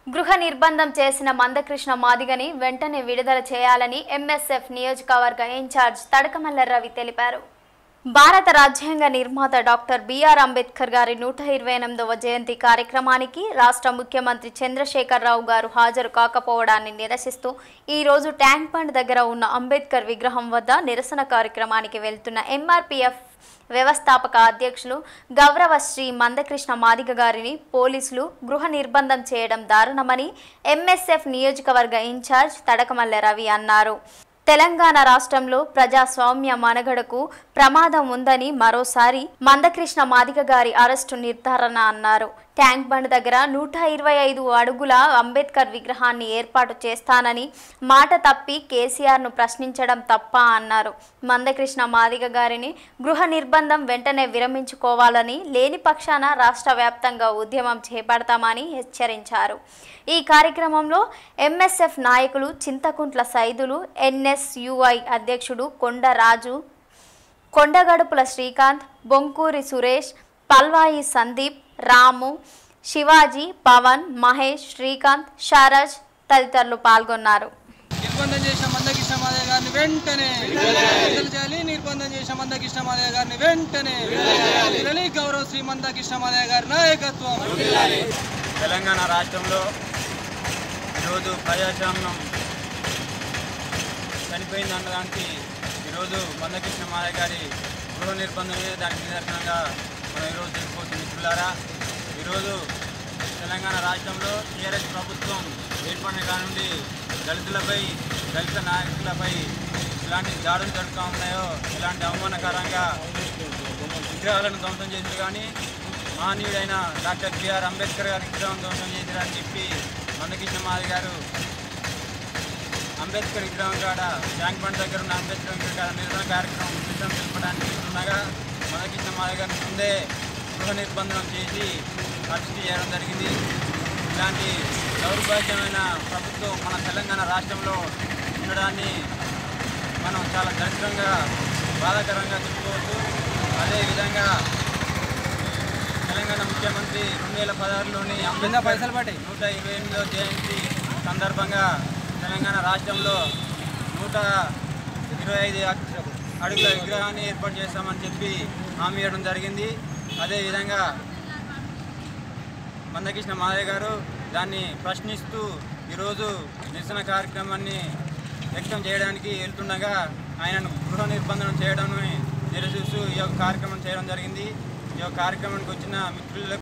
గృహ నిర్బంధం చేసిన మందకృష్ణ మాదిగని వెంటనే విడుదల చేయాలని ఎంఎస్ఎఫ్ నియోజకవర్గ ఇన్ఛార్జ్ తడకమల్ల రవి తెలిపారు భారత రాజ్యాంగ నిర్మాత డాక్టర్ బిఆర్ అంబేద్కర్ గారి నూట ఇరవై ఎనిమిదవ జయంతి కార్యక్రమానికి రాష్ట్ర ముఖ్యమంత్రి చంద్రశేఖరరావు గారు హాజరు కాకపోవడాన్ని నిరసిస్తూ ఈ రోజు ట్యాంక్ బండ్ దగ్గర ఉన్న అంబేద్కర్ విగ్రహం వద్ద నిరసన కార్యక్రమానికి వెళ్తున్న ఎంఆర్పీఎఫ్ వ్యవస్థాపక అధ్యక్షులు గౌరవ శ్రీ మందకృష్ణ మాదిగ గారిని పోలీసులు గృహ నిర్బంధం చేయడం దారుణమని ఎంఎస్ఎఫ్ నియోజకవర్గ ఇన్ఛార్జ్ తడకమల్ల రవి అన్నారు తెలంగాణ రాష్ట్రంలో ప్రజాస్వామ్య మనగడకు ప్రమాదం ఉందని మరోసారి మందకృష్ణ మాదిగ గారి అరెస్టు నిర్ధారణ అన్నారు ట్యాంక్ బండ్ దగ్గర నూట ఇరవై ఐదు అడుగుల అంబేద్కర్ విగ్రహాన్ని ఏర్పాటు చేస్తానని మాట తప్పి కేసీఆర్ను ప్రశ్నించడం తప్ప అన్నారు మందకృష్ణ మాదిగ గారిని గృహ నిర్బంధం వెంటనే విరమించుకోవాలని లేని పక్షాన రాష్ట్ర వ్యాప్తంగా ఉద్యమం చేపడతామని హెచ్చరించారు ఈ కార్యక్రమంలో ఎంఎస్ఎఫ్ నాయకులు చింతకుంట్ల సైదులు ఎన్ఎస్యుఐ అధ్యక్షుడు కొండరాజు కొండగడుపుల శ్రీకాంత్ బొంకూరి సురేష్ పల్వాయి సందీప్ రాము శివాజీ పవన్ మహేష్ శ్రీకాంత్ షారజ్ తదితరులు పాల్గొన్నారు నిర్బంధం చేసిన మందకృష్ణ మాదయ్య గారిని వెంటనే విడుదల చేయాలి నిర్బంధం చేసిన మందకృష్ణ మాదయ్య గారిని వెంటనే విడుదల గౌరవ శ్రీ మందకృష్ణ మాదయ్య గారి నాయకత్వం తెలంగాణ రాష్ట్రంలో ఈరోజు ప్రజాస్వామ్యం చనిపోయింది అన్నదానికి ఈరోజు మందకృష్ణ మారయ్య గారి గృహ నిర్బంధం మీద దానికి నిదర్శనంగా మనం ఈరోజు తెలుసుకోవచ్చు మిత్రులారా ఈరోజు తెలంగాణ రాష్ట్రంలో టీఆర్ఎస్ ప్రభుత్వం ఏర్పడిన కానుండి దళితులపై దళిత నాయకులపై ఇలాంటి దాడులు జరుగుతూ ఉన్నాయో ఇలాంటి అవమానకరంగా విగ్రహాలను ధ్వంసం చేశారు కానీ మహనీయుడైన డాక్టర్ బిఆర్ అంబేద్కర్ గారి విగ్రహం ధ్వంసం చేశారని చెప్పి మందకృష్ణ మాది గారు అంబేద్కర్ విగ్రహం కాడ ట్యాంక్ బండ్ దగ్గర ఉన్న అంబేద్కర్ విగ్రహం కాడ నిరసన కార్యక్రమం ఉచితం తెలుపడానికి ఉండగా మనకిచ్చిన మా దగ్గర ముందే గృహ నిర్బంధనం చేసి అరెస్ట్ చేయడం జరిగింది ఇలాంటి దౌర్భాగ్యమైన ప్రభుత్వం మన తెలంగాణ రాష్ట్రంలో ఉండడాన్ని మనం చాలా దరిద్రంగా బాధాకరంగా చెప్పుకోవచ్చు అదేవిధంగా తెలంగాణ ముఖ్యమంత్రి రెండు వేల పదహారులోని కింద పైసలు పడ్డాయి. నూట ఇరవై ఎనిమిదో జయంతి సందర్భంగా తెలంగాణ రాష్ట్రంలో నూట ఇరవై ఐదు అడుగుల విగ్రహాన్ని ఏర్పాటు చేస్తామని చెప్పి హామీ ఇవ్వడం జరిగింది అదేవిధంగా మందకృష్ణ మాదయ్య గారు దాన్ని ప్రశ్నిస్తూ ఈరోజు నిరసన కార్యక్రమాన్ని వ్యక్తం చేయడానికి వెళ్తుండగా ఆయనను గృహ నిర్బంధనం చేయడం నిరసిస్తూ ఈ యొక్క కార్యక్రమం చేయడం జరిగింది ఈ యొక్క కార్యక్రమానికి వచ్చిన మిత్రులకు